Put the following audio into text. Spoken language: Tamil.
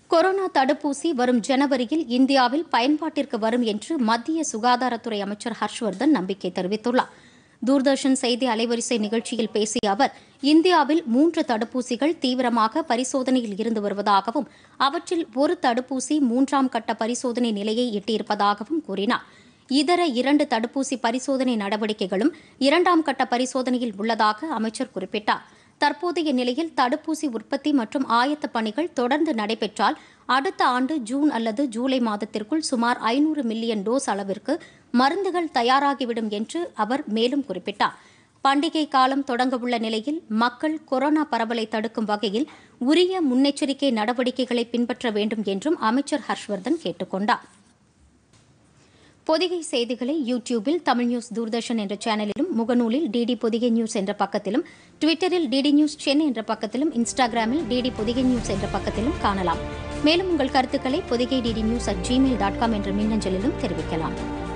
கொரோனா தடுப்பூசி வரும் ஜனவரியில் இந்தியாவில் பயன்பாட்டிற்கு வரும் என்று மத்திய சுகாதாரத்துறை அமைச்சர் ஹர்ஷ்வர்தன் நம்பிக்கை தெரிவித்துள்ளார் தூர்தர்ஷன் செய்தி அலைவரிசை நிகழ்ச்சியில் பேசிய அவர் இந்தியாவில் மூன்று தடுப்பூசிகள் தீவிரமாக பரிசோதனையில் இருந்து வருவதாகவும் அவற்றில் ஒரு தடுப்பூசி மூன்றாம் கட்ட பரிசோதனை நிலையை எட்டியிருப்பதாகவும் கூறினார் இதர இரண்டு தடுப்பூசி பரிசோதனை நடவடிக்கைகளும் இரண்டாம் கட்ட பரிசோதனையில் உள்ளதாக அமைச்சர் குறிப்பிட்டார் தற்போதைய நிலையில் தடுப்பூசி உற்பத்தி மற்றும் ஆயத்த பணிகள் தொடர்ந்து நடைபெற்றால் அடுத்த ஆண்டு ஜூன் அல்லது ஜூலை மாதத்திற்குள் சுமார் ஐநூறு மில்லியன் டோஸ் அளவிற்கு மருந்துகள் தயாராகிவிடும் என்று அவர் மேலும் குறிப்பிட்டார் பண்டிகை காலம் தொடங்கவுள்ள நிலையில் மக்கள் கொரோனா பரவலை தடுக்கும் வகையில் உரிய முன்னெச்சரிக்கை நடவடிக்கைகளை பின்பற்ற வேண்டும் என்றும் அமைச்சர் ஹர்ஷ்வர்தன் கேட்டுக் கொண்டார் பொதிகை செய்திகளை யூடியூபில் தமிழ் நியூஸ் தூர்தர்ஷன் என்ற சேனலிலும் முகநூலில் டிடி பொதிகை நியூஸ் என்ற பக்கத்திலும் ட்விட்டரில் டிடி நியூஸ் சென்னை என்ற பக்கத்திலும் இன்ஸ்டாகிராமில் டிடி பொதிகை நியூஸ் என்ற பக்கத்திலும் காணலாம் மேலும் உங்கள் கருத்துக்களை Podhigai DD news at Gmail dot com என்ற மின்னஞ்சலிலும் தெரிவிக்கலாம்